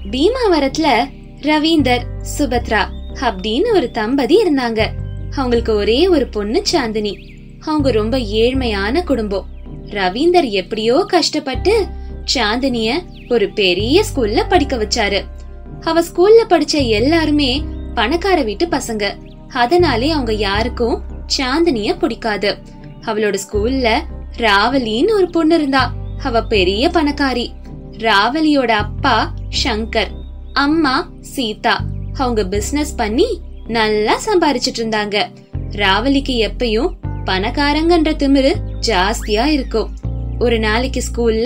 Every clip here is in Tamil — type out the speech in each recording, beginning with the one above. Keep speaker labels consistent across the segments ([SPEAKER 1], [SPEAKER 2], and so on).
[SPEAKER 1] பீமாவரத்துல ரவீந்தர் சுபத்ரா அப்படின்னு ஒரு தம்பதி இருந்தாங்க அவங்களுக்கு ஒரே ஒரு பொண்ணு சாந்தினி அவங்க ரொம்ப ஏழ்மையான குடும்பம் ரவீந்தர் எப்படியோ கஷ்டப்பட்டு சாந்தினிய ஒரு பெரிய ஸ்கூல்ல படிக்க வச்சாரு அவ ஸ்கூல்ல படிச்ச எல்லாருமே பணக்கார வீட்டு பசங்க அதனாலே அவங்க யாருக்கும் சாந்தினிய பிடிக்காது அவளோட ஸ்கூல்ல ராவலின்னு ஒரு பொண்ணு இருந்தா அவ பெரிய பணக்காரி ராவலியோட அப்பா சங்கர் அம்மா சீதா அவங்க பிசினஸ் பண்ணி நல்லா சம்பாரிச்சிட்டு இருந்தாங்க ராவலிக்கு எப்பயும் பணக்காரங்கன்ற திமிரு ஜாஸ்தியா இருக்கும் ஒரு நாளைக்கு ஸ்கூல்ல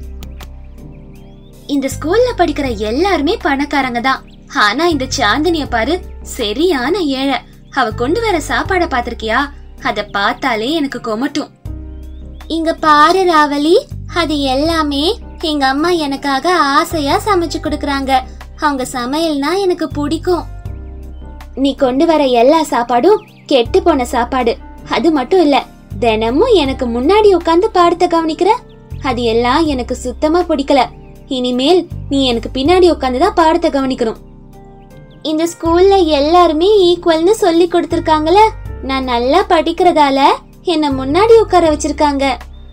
[SPEAKER 1] இந்த ஸ்கூல்ல படிக்கிற எல்லாருமே பணக்காரங்க தான் ஆனா இந்த சாந்தினிய பாரு சரியான ஏழை அவ கொண்டு வர சாப்பாட பாத்திருக்கியா அத பார்த்தாலே எனக்கு கொமட்டும் இங்க பாரு ராவலி அது எல்லாமே எங்க அம்மா எனக்காக ஆசையா சமைச்சு கொடுக்கறாங்க அவங்க சமையல்னா எனக்கு பிடிக்கும் நீ கொண்டு வர எல்லா சாப்பாடும் கெட்டு போன சாப்பாடு அது மட்டும் இல்ல தினமும் எனக்கு முன்னாடி உட்காந்து பாடத்தை கவனிக்கிற அது எல்லாம் எனக்கு சுத்தமா பிடிக்கல இனிமேல் நீ எனக்கு பின்னாடி உட்காந்து தான் பாடத்தை கவனிக்கணும் இந்த ஸ்கூல்ல எல்லாருமே ஈக்குவல்னு சொல்லி கொடுத்திருக்காங்கல நான் நல்லா படிக்கிறதால என்ன முன்னாடி உட்கார வச்சிருக்காங்க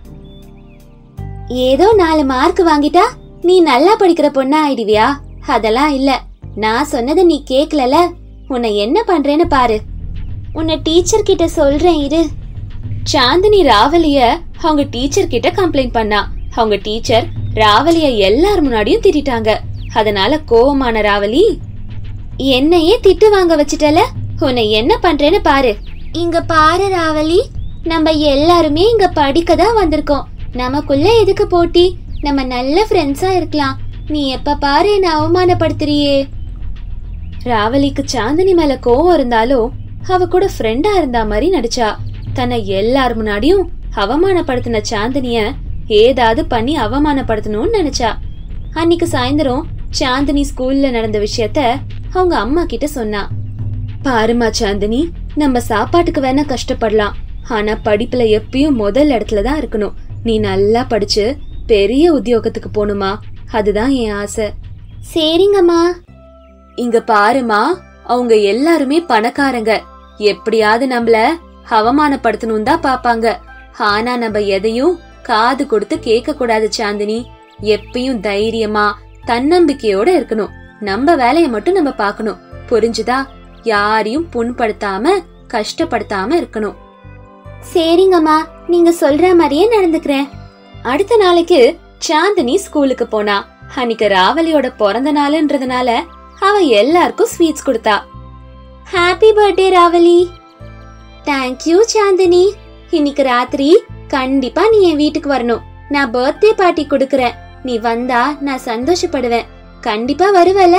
[SPEAKER 1] ஏதோ நாலு மார்க் வாங்கிட்டா நீ நல்லா படிக்கிற பொண்ணா ஆயிடுவியா அதெல்லாம் இல்ல நான் சொன்னதை நீ கேக்கலல உன்னை என்ன பண்றேன்னு பாரு உன்னை டீச்சர் கிட்ட சொல்றேன் இரு சாந்தினி ராவலிய அவங்க டீச்சர் கிட்ட கம்ப்ளைண்ட் பண்ணா அவங்க டீச்சர் ராவலிய எல்லார் முன்னாடியும் திட்டிட்டாங்க அதனால கோவமான ராவலி என்னையே திட்டு வாங்க வச்சிட்டல உன்னை என்ன பண்றேன்னு பாரு இங்க பாரு ராவலி நம்ம எல்லாருமே இங்க படிக்க தான் வந்திருக்கோம் நமக்குள்ள எதுக்கு போட்டி நம்ம நல்ல ஃப்ரெண்ட்ஸா இருக்கலாம் நீ எப்ப பாரு என்ன அவமானப்படுத்துறியே ராவலிக்கு சாந்தினி மேல கோவம் இருந்தாலும் அவ கூட ஃப்ரெண்டா இருந்தா மாதிரி நடிச்சா தன்னை எல்லார் முன்னாடியும் அவமானப்படுத்தின சாந்தினிய ஏதாவது பண்ணி அவமானப்படுத்தணும்னு நினைச்சா அன்னைக்கு சாயந்தரம் சாந்தினி ஸ்கூல்ல நடந்த விஷயத்த அவங்க அம்மா கிட்ட சொன்னா பாருமா சாந்தினி நம்ம சாப்பாட்டுக்கு வேணா கஷ்டப்படலாம் ஆனா படிப்புல எப்பயும் முதல் இடத்துல தான் இருக்கணும் நீ நல்லா படிச்சு பெரிய உத்தியோகத்துக்கு போகணுமா அதுதான் என் ஆசை சரிங்கம்மா இங்க பாருமா அவங்க எல்லாருமே பணக்காரங்க எப்படியாவது நம்மள அவமானப்படுத்தணும் தான் பாப்பாங்க ஆனா நம்ம எதையும் காது கொடுத்து கேட்க கூடாது சாந்தினி எப்பயும் தைரியமா தன்னம்பிக்கையோட இருக்கணும் நம்ம வேலைய மட்டும் நம்ம பார்க்கணும் புரிஞ்சுதா யாரையும் புண்படுத்தாம கஷ்டப்படுத்தாம இருக்கணும் சரிங்கம்மா நீங்க சொல்ற மாதிரியே நடந்துக்கிறேன் அடுத்த நாளைக்கு சாந்தினி ஸ்கூலுக்கு போனா அன்னைக்கு ராவலியோட பிறந்த நாளுன்றதுனால அவ எல்லாருக்கும் ஸ்வீட்ஸ் கொடுத்தா happy birthday Ravali thank you Chandini இன்னைக்கு ராத்திரி கண்டிப்பா நீ என் வீட்டுக்கு வரணும் நான் பர்த்டே பார்ட்டி கொடுக்கறேன் நீ வந்தா நான் சந்தோஷப்படுவேன் கண்டிப்பா வருவல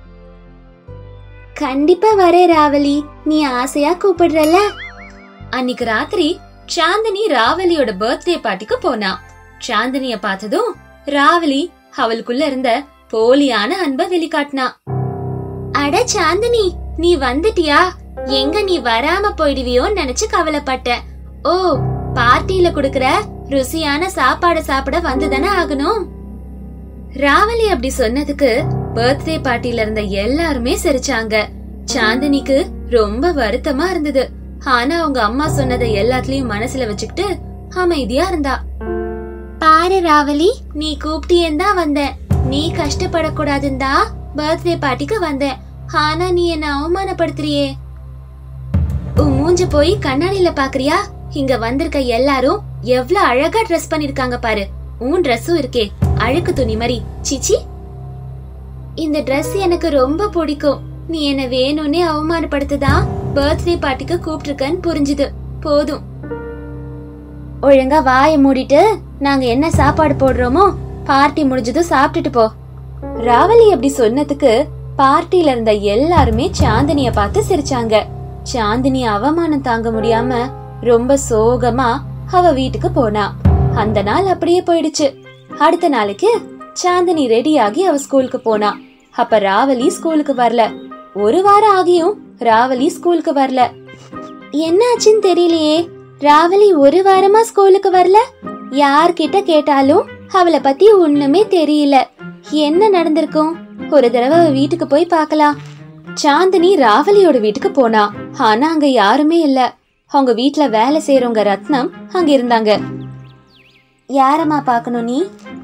[SPEAKER 1] கண்டிப்பா வரே ராவலி நீ ஆசையா கூப்பிடுறல அன்னைக்கு ராத்திரி சாந்தினி ராவலியோட பர்த்டே பார்ட்டிக்கு போனா சாந்தினிய பார்த்ததும் ராவலி அவளுக்குள்ள இருந்த போலியான அன்ப வெளிக்காட்டினா அட சாந்தினி நீ வந்துட்டியா எங்க நீ வராம போயிடுவியோன்னு நினைச்சு கவலைப்பட்டேன் ஓ பார்ட்டியில குடுக்கற ருசியான சாப்பாடு சாப்பிட வந்துதானே ஆகணும் ராவலி அப்படி சொன்னதுக்கு பர்த்டே பார்ட்டில இருந்த எல்லாருமே சிரிச்சாங்க சாந்தினிக்கு ரொம்ப வருத்தமா இருந்தது ஆனா அவங்க அம்மா சொன்னதை எல்லாத்துலயும் மனசுல வச்சுக்கிட்டு அமைதியா இருந்தா பாரு ராவலி நீ கூப்பிட்டியேன்னு தான் வந்தேன் நீ கஷ்டப்படக்கூடாதுன்னு தான் பர்த்டே பார்ட்டிக்கு வந்தேன் ஆனா நீ என்ன அவமானப்படுத்துறியே உன் மூஞ்ச போய் கண்ணாடியில பாக்குறியா இங்க வந்திருக்க எல்லாரும் எவ்வளவு அழகா ட்ரெஸ் பண்ணிருக்காங்க பாரு உன் ட்ரெஸ்ஸும் இருக்கே அழுக்கு துணி மாதிரி சிச்சி இந்த Dress எனக்கு ரொம்ப பிடிக்கும் நீ என்ன வேணும்னே அவமானப்படுத்துதான் பர்த்டே பார்ட்டிக்கு கூப்பிட்டிருக்கன்னு புரிஞ்சுது போதும் ஒழுங்கா வாயை மூடிட்டு நாங்க என்ன சாப்பாடு போடுறோமோ பார்ட்டி முடிஞ்சதும் சாப்பிட்டுட்டு போ ராவலி அப்படி சொன்னதுக்கு பார்ட்டில இருந்த எல்லாருமே சாந்தினிய பார்த்து சிரிச்சாங்க சாந்தினி அவமானம் தாங்க முடியாம ரொம்ப சோகமா அவ வீட்டுக்கு போனா அந்த நாள் அப்படியே போயிடுச்சு அடுத்த நாளைக்கு சாந்தினி ரெடியாகி அவ ஸ்கூலுக்கு போனா அப்ப ராவலி ஸ்கூலுக்கு வரல ஒரு வாரம் ஆகியும் ராவலி ஸ்கூலுக்கு வரல என்னாச்சுன்னு தெரியலையே ராவலி ஒரு வாரமா ஸ்கூலுக்கு வரல யார்கிட்ட கேட்டாலும் அவளை பத்தி ஒண்ணுமே தெரியல என்ன நடந்திருக்கும் ஒரு தடவை அவ வீட்டுக்கு போய் பார்க்கலாம் சாந்தினி ராவலியோட வீட்டுக்கு போனா ஆனா அங்க யாருமே இல்ல அவங்க வீட்ல வேலை செய்யறவங்க ரத்னம் அங்க இருந்தாங்க யாரம்மா பார்க்கணும் நீ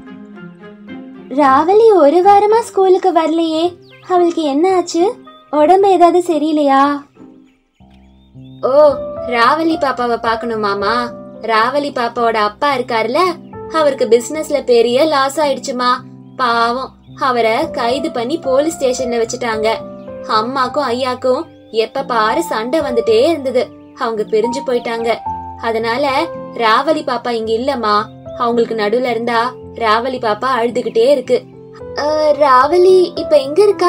[SPEAKER 1] ராவலி ஒரு வாரமா ஸ்கூலுக்கு வரலையே அவளுக்கு என்ன ஆச்சு உடம்பு ஏதாவது சரியில்லையா ஓ ராவலி பாப்பாவை பார்க்கணுமாமா ராவலி பாப்பாவோட அப்பா இருக்காருல அவருக்கு பிசினஸ்ல பெரிய லாஸ் ஆயிடுச்சுமா பாவம் அவரை கைது பண்ணி போலீஸ் ஸ்டேஷன்ல வச்சுட்டாங்க அம்மாக்கும் ஐயாக்கும் எப்ப பாரு சண்டை வந்துட்டே இருந்தது அவங்க பிரிஞ்சு போயிட்டாங்க அதனால ராவலி பாப்பா இங்க இல்லம்மா அவங்களுக்கு நடுவுல இருந்தா ராவலி பாப்பா அழுதுகிட்டே இருக்கு அஹ், ராவலி இப்ப எங்க இருக்கா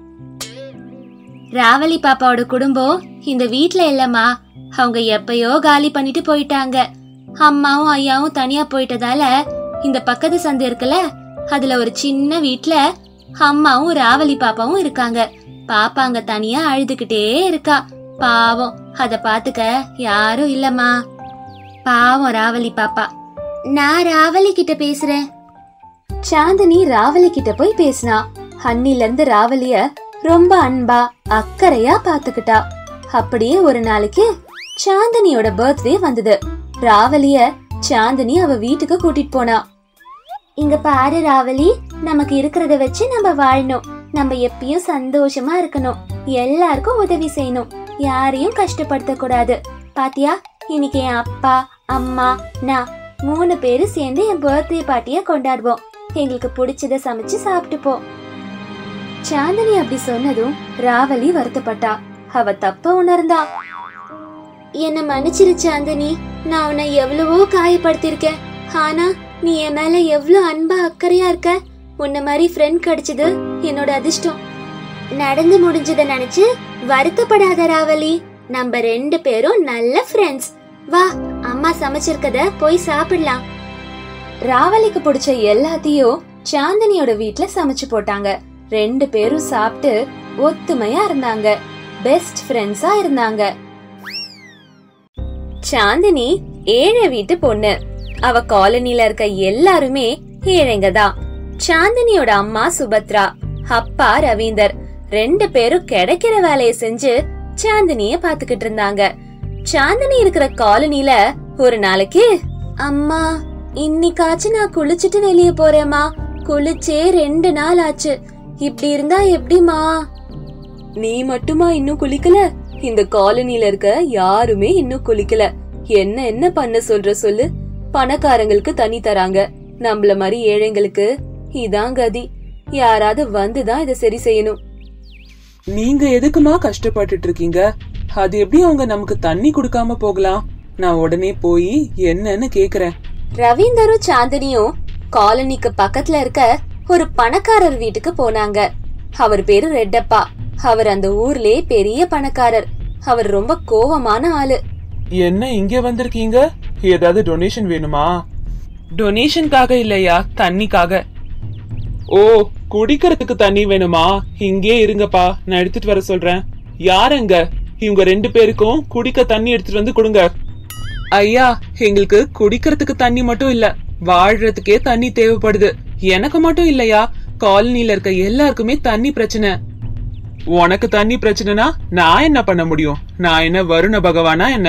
[SPEAKER 1] ராவலி பாப்பாவோட குடும்பம் இந்த வீட்ல இல்லம்மா அவங்க எப்பயோ காலி பண்ணிட்டு போயிட்டாங்க அம்மாவும் ஐயாவும் தனியா போயிட்டதால இந்த பக்கத்து சந்து இருக்குல்ல அதுல ஒரு சின்ன வீட்ல அம்மாவும் ராவலி பாப்பாவும் இருக்காங்க பாப்பா அங்க தனியா அழுதுகிட்டே இருக்கா பாவம் அத பாத்துக்க யாரும் இல்லம்மா பாவம் ராவலி பாப்பா நான் ராவலி கிட்ட பேசுறேன் சாந்தினி ராவலி கிட்ட போய் பேசினா அன்னில இருந்து ராவலிய ரொம்ப அன்பா அக்கறையா பாத்துக்கிட்டா அப்படியே ஒரு நாளைக்கு சாந்தினியோட பர்த்டே வந்தது ராவலிய சாந்தினி அவ வீட்டுக்கு கூட்டிட்டு போனா இங்க பாரு ராவலி நமக்கு இருக்கிறத வச்சு நம்ம வாழணும் நம்ம எப்பயும் சந்தோஷமா இருக்கணும் எல்லாருக்கும் உதவி செய்யணும் யாரையும் கஷ்டப்படுத்த கூடாது பாத்தியா இன்னைக்கு என் அப்பா அம்மா நான் மூணு பேரும் சேர்ந்து என் பர்த்டே பார்ட்டிய கொண்டாடுவோம் எங்களுக்கு பிடிச்சத சமைச்சு சாப்பிட்டுப்போம் சாந்தினி அப்படி சொன்னதும் ராவலி வருத்தப்பட்டா அவ தப்ப உணர்ந்தா என்ன மன்னிச்சிரு சாந்தினி நான் உன்னை எவ்வளவோ காயப்படுத்திருக்கேன் ஆனா நீ என் மேல எவ்வளவு அன்பா அக்கறையா இருக்க உன்ன மாதிரி ஃப்ரெண்ட் கிடைச்சது என்னோட அதிர்ஷ்டம் நடந்து முடிஞ்சத நினைச்சு வருத்தப்படாத ராவலி நம்ம ரெண்டு பேரும் நல்ல ஃப்ரெண்ட்ஸ் வா அம்மா சமைச்சிருக்கத போய் சாப்பிடலாம் ராவலிக்கு பிடிச்ச எல்லாத்தையும் சாந்தினியோட வீட்ல சமைச்சு போட்டாங்க ரெண்டு பேரும் சாப்பிட்டு ஒத்துமையா இருந்தாங்க பெஸ்ட் ஃப்ரெண்ட்ஸா இருந்தாங்க சாந்தினி ஏழை வீட்டு பொண்ணு அவ காலனில இருக்க எல்லாருமே ஏழைங்க தான் சாந்தினியோட அம்மா சுபத்ரா அப்பா ரவீந்தர் ரெண்டு பேரும் கிடைக்கிற வேலைய செஞ்சு சாந்தினிய பாத்துக்கிட்டு இருந்தாங்க சாந்தினி இருக்கிற காலனில ஒரு நாளைக்கு அம்மா இன்னைக்காச்சும் நான் குளிச்சிட்டு வெளிய போறேம்மா குளிச்சே ரெண்டு நாள் ஆச்சு இப்படி இருந்தா எப்படிமா நீ மட்டுமா இன்னும் குளிக்கல இந்த காலனில இருக்க யாருமே இன்னும் குளிக்கல என்ன என்ன பண்ண சொல்ற சொல்லு பணக்காரங்களுக்கு தண்ணி தராங்க நம்மள மாதிரி ஏழைங்களுக்கு இதான் கதி யாராவது வந்துதான் இத சரி செய்யணும்
[SPEAKER 2] நீங்க எதுக்குமா கஷ்டப்பட்டுட்டு இருக்கீங்க அது எப்படி அவங்க நமக்கு தண்ணி கொடுக்காம போகலாம் நான் உடனே போய் என்னன்னு கேக்குறேன்
[SPEAKER 1] ரவீந்தரும் சாந்தினியும் காலனிக்கு பக்கத்துல இருக்க ஒரு பணக்காரர் வீட்டுக்கு போனாங்க அவர் பேரு ரெட்டப்பா அவர் அந்த ஊர்லயே பெரிய பணக்காரர் அவர் ரொம்ப கோவமான ஆளு
[SPEAKER 2] என்ன இங்க வந்திருக்கீங்க ஏதாவது டொனேஷன் வேணுமா டொனேஷனுக்காக இல்லையா தண்ணிக்காக ஓ குடிக்கிறதுக்கு தண்ணி வேணுமா இங்கே இருங்கப்பா நான் எடுத்துட்டு வர சொல்றேன் யாருங்க இவங்க ரெண்டு பேருக்கும் குடிக்க தண்ணி எடுத்துட்டு வந்து கொடுங்க ஐயா எங்களுக்கு குடிக்கிறதுக்கு தண்ணி மட்டும் இல்ல வாழ்றதுக்கே தண்ணி தேவைப்படுது எனக்கு மட்டும் இல்லையா காலனில இருக்க எல்லாருக்குமே தண்ணி பிரச்சனை உனக்கு தண்ணி பிரச்சனைனா நான் என்ன பண்ண முடியும் நான் என்ன வருண பகவானா என்ன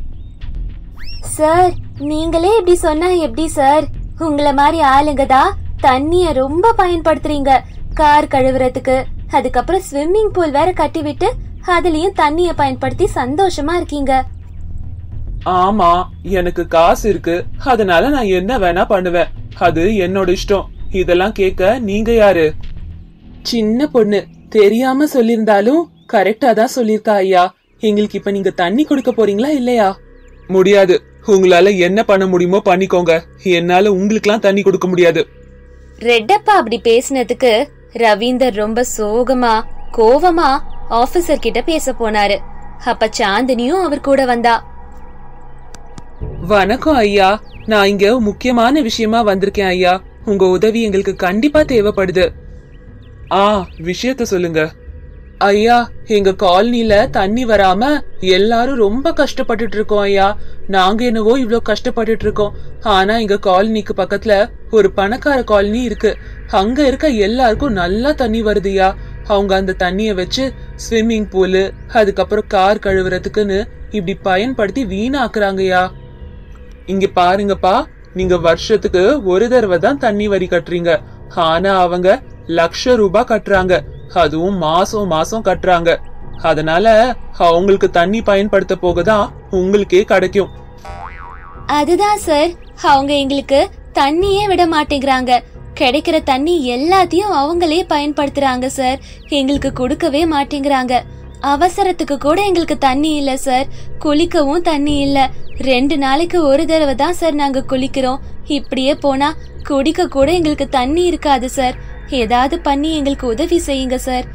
[SPEAKER 1] சார் நீங்களே இப்படி சொன்னா எப்படி சார் உங்கள மாதிரி ஆளுங்க தான் தண்ணிய ரொம்ப பயன்படுத்துறீங்க கார் கழுவுறதுக்கு அதுக்கப்புறம் ஸ்விம்மிங் பூல் வேற கட்டி விட்டு அதுலயும் தண்ணிய பயன்படுத்தி சந்தோஷமா இருக்கீங்க
[SPEAKER 2] ஆமா எனக்கு காசு இருக்கு அதனால நான் என்ன வேணா பண்ணுவேன் அது என்னோட இஷ்டம் இதெல்லாம் கேட்க நீங்க யாரு சின்ன பொண்ணு தெரியாம சொல்லிருந்தாலும் கரெக்டா தான் சொல்லிருக்கா ஐயா எங்களுக்கு இப்ப நீங்க தண்ணி கொடுக்க போறீங்களா இல்லையா முடியாது உங்களால என்ன பண்ண முடியுமோ பண்ணிக்கோங்க என்னால உங்களுக்குலாம் தண்ணி கொடுக்க முடியாது
[SPEAKER 1] ரெட்டப்பா அப்படி பேசினதுக்கு ரவீந்தர் ரொம்ப சோகமா கோவமா ஆபீசர் கிட்ட பேச போனாரு அப்ப சாந்தினியும் அவர் கூட வந்தா
[SPEAKER 2] வணக்கம் ஐயா நான் இங்க முக்கியமான விஷயமா வந்திருக்கேன் ஐயா உங்க உதவி எங்களுக்கு கண்டிப்பா தேவைப்படுது ஆ விஷயத்த சொல்லுங்க ஐயா எங்க காலனில தண்ணி வராம எல்லாரும் ரொம்ப கஷ்டப்பட்டுட்டு இருக்கோம் ஐயா நாங்க என்னவோ இவ்ளோ கஷ்டப்பட்டுட்டு இருக்கோம் ஆனா எங்க காலனிக்கு பக்கத்துல ஒரு பணக்கார காலனி இருக்கு அங்க இருக்க எல்லாருக்கும் நல்லா தண்ணி வருதுயா அவங்க அந்த தண்ணிய வச்சு ஸ்விம்மிங் பூலு அதுக்கப்புறம் கார் கழுவுறதுக்குன்னு இப்படி பயன்படுத்தி வீணாக்குறாங்கய்யா இங்க பாருங்கப்பா நீங்க வருஷத்துக்கு ஒரு தடவை தான் தண்ணி வரி கட்டுறீங்க ஆனா அவங்க லட்ச ரூபாய் கட்டுறாங்க அதுவும் மாசம் மாசம் கட்டுறாங்க அதனால அவங்களுக்கு தண்ணி பயன்படுத்த போகதான் உங்களுக்கே கிடைக்கும்
[SPEAKER 1] அதுதான் சார் அவங்க எங்களுக்கு தண்ணியே விட மாட்டேங்கிறாங்க கிடைக்கிற தண்ணி எல்லாத்தையும் அவங்களே பயன்படுத்துறாங்க சார் எங்களுக்கு கொடுக்கவே மாட்டேங்கிறாங்க அவசரத்துக்கு கூட எங்களுக்கு தண்ணி இல்ல சார் குளிக்கவும் தண்ணி இல்ல ரெண்டு நாளைக்கு ஒரு தடவை தான் சார் நாங்க குளிக்கிறோம் இப்படியே போனா குடிக்க கூட எங்களுக்கு தண்ணி இருக்காது சார் ஏதாவது பண்ணி எங்களுக்கு உதவி செய்யுங்க சார்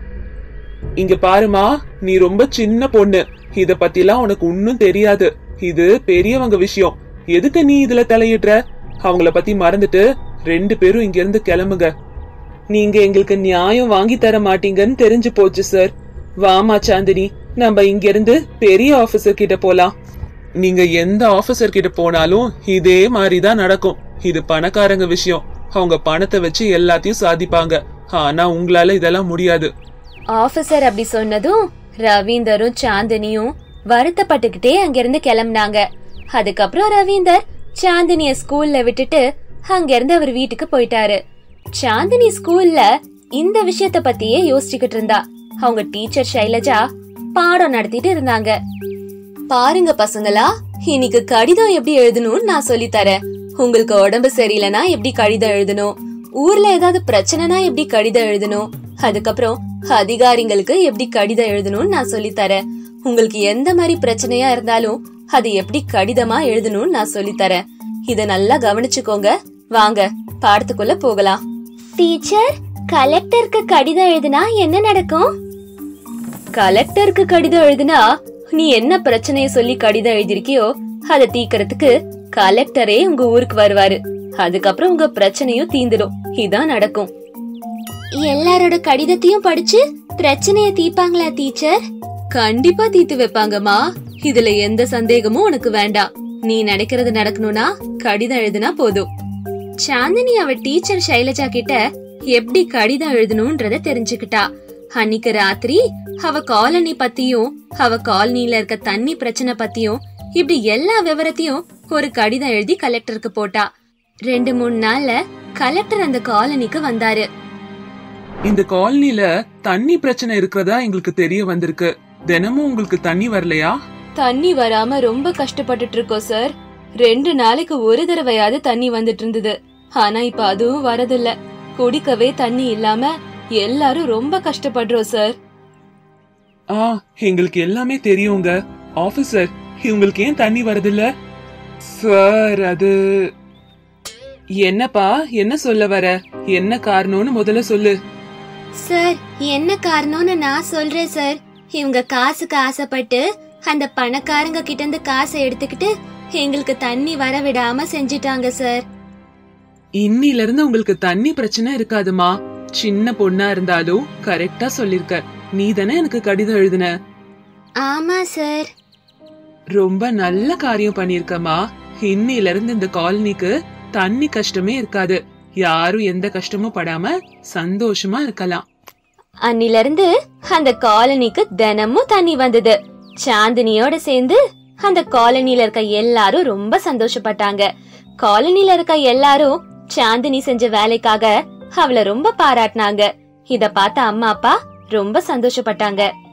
[SPEAKER 2] இங்க பாருமா நீ ரொம்ப சின்ன பொண்ணு இத பத்திலாம் உனக்கு ஒன்னும் தெரியாது இது பெரியவங்க விஷயம் எதுக்கு நீ இதுல தலையிடுற அவங்கள பத்தி மறந்துட்டு ரெண்டு பேரும் இங்க இருந்து கிளம்புங்க நீங்க எங்களுக்கு நியாயம் வாங்கி தர மாட்டீங்கன்னு தெரிஞ்சு போச்சு சார் வாமா சாந்தினி நம்ம இங்க இருந்து பெரிய ஆபீசர் கிட்ட போலாம் நீங்க எந்த ஆபீசர் கிட்ட போனாலும் இதே மாதிரி தான் நடக்கும் இது பணக்காரங்க விஷயம் அவங்க பணத்தை வச்சு எல்லாத்தையும் சாதிப்பாங்க ஆனா உங்களால இதெல்லாம் முடியாது
[SPEAKER 1] ஆபீசர் அப்படி சொன்னதும் ரவீந்தரும் சாந்தினியும் வருத்தப்பட்டுக்கிட்டே அங்கிருந்து கிளம்புனாங்க அதுக்கப்புறம் ரவீந்தர் சாந்தினிய ஸ்கூல்ல விட்டுட்டு அங்கிருந்து அவர் வீட்டுக்கு போயிட்டாரு சாந்தினி ஸ்கூல்ல இந்த விஷயத்த பத்தியே யோசிச்சுக்கிட்டு இருந்தா அவங்க டீச்சர் ஷைலஜா பாடம் நடத்திட்டு இருந்தாங்க பாருங்க பசங்களா இன்னைக்கு கடிதம் எப்படி எழுதணும்னு நான் சொல்லி தரேன் உங்களுக்கு உடம்பு சரியில்லைனா எப்படி கடிதம் எழுதணும் ஊர்ல ஏதாவது பிரச்சனைனா எப்படி கடிதம் எழுதணும் அதுக்கப்புறம் அதிகாரிங்களுக்கு எப்படி கடிதம் எழுதணும்னு நான் சொல்லி தரேன் உங்களுக்கு எந்த மாதிரி பிரச்சனையா இருந்தாலும் அது எப்படி கடிதமா எழுதணும்னு நான் சொல்லி தரேன் இத நல்லா கவனிச்சுக்கோங்க வாங்க பாடத்துக்குள்ள போகலாம் டீச்சர் கலெக்டருக்கு கடிதம் எழுதுனா என்ன நடக்கும் கலெக்டருக்கு கடிதம் எழுதுனா நீ என்ன பிரச்சனைய சொல்லி கடிதம் எழுதிருக்கியோ அதை தீக்கிறதுக்கு கலெக்டரே உங்க ஊருக்கு வருவாரு அதுக்கப்புறம் உங்க பிரச்சனையும் தீந்துடும் இதான் நடக்கும் எல்லாரோட கடிதத்தையும் படிச்சு பிரச்சனைய தீப்பாங்களா டீச்சர் கண்டிப்பா தீத்து வைப்பாங்கம்மா இதுல எந்த சந்தேகமும் உனக்கு வேண்டாம் நீ நினைக்கிறது நடக்கணும்னா கடிதம் எழுதுனா போதும் சாந்தினி அவ டீச்சர் ஷைலஜா கிட்ட எப்படி கடிதம் எழுதணும்ன்றத தெரிஞ்சுக்கிட்டா அன்னைக்கு ராத்திரி அவ காலனி பத்தியும் அவ காலனில இருக்க தண்ணி பிரச்சனை பத்தியும் இப்படி எல்லா விவரத்தையும் ஒரு கடிதம் எழுதி கலெக்டருக்கு போட்டா ரெண்டு மூணு நாள்ல கலெக்டர் அந்த காலனிக்கு வந்தாரு
[SPEAKER 2] இந்த காலனில தண்ணி பிரச்சனை இருக்கிறதா எங்களுக்கு தெரிய வந்திருக்கு தினமும் உங்களுக்கு தண்ணி வரலையா
[SPEAKER 1] தண்ணி வராம ரொம்ப கஷ்டப்பட்டுட்டு இருக்கோம் சார் ரெண்டு நாளைக்கு ஒரு தடவையாவது தண்ணி வந்துட்டு இருந்தது ஆனா இப்ப அதுவும் வரதில்ல குடிக்கவே தண்ணி இல்லாம எல்லாரும் ரொம்ப கஷ்டப்படுறோம் சார்
[SPEAKER 2] ஆ எங்களுக்கு எல்லாமே தெரியுங்க ஆபீசர் உங்களுக்கு ஏன் தண்ணி வரதில்ல சார் அது என்னப்பா என்ன சொல்ல வர என்ன காரணம்னு முதல்ல சொல்லு
[SPEAKER 1] சார் என்ன காரணம்னு நான் சொல்றேன் சார் இவங்க காசுக்கு ஆசைப்பட்டு அந்த பணக்காரங்க கிட்ட இருந்து காசை எடுத்துக்கிட்டு எங்களுக்கு தண்ணி வர விடாம செஞ்சிட்டாங்க சார்
[SPEAKER 2] இன்னில இருந்து உங்களுக்கு தண்ணி பிரச்சனை இருக்காதுமா சின்ன பொண்ணா இருந்தாலும் கரெக்டா சொல்லிருக்க நீ தானே எனக்கு கடிதம் எழுதுன
[SPEAKER 1] ஆமா சார்
[SPEAKER 2] ரொம்ப நல்ல காரியம் பண்ணிருக்கமா இன்னில இருந்து இந்த காலனிக்கு தண்ணி கஷ்டமே இருக்காது யாரும் எந்த கஷ்டமும் படாம சந்தோஷமா இருக்கலாம்
[SPEAKER 1] அன்னில இருந்து அந்த காலனிக்கு தினமும் தண்ணி வந்தது சாந்தினியோட சேர்ந்து அந்த காலனில இருக்க எல்லாரும் ரொம்ப சந்தோஷப்பட்டாங்க காலனில இருக்க எல்லாரும் சாந்தினி செஞ்ச வேலைக்காக அவளை ரொம்ப பாராட்டினாங்க இத பார்த்த அம்மா அப்பா ரொம்ப சந்தோஷப்பட்டாங்க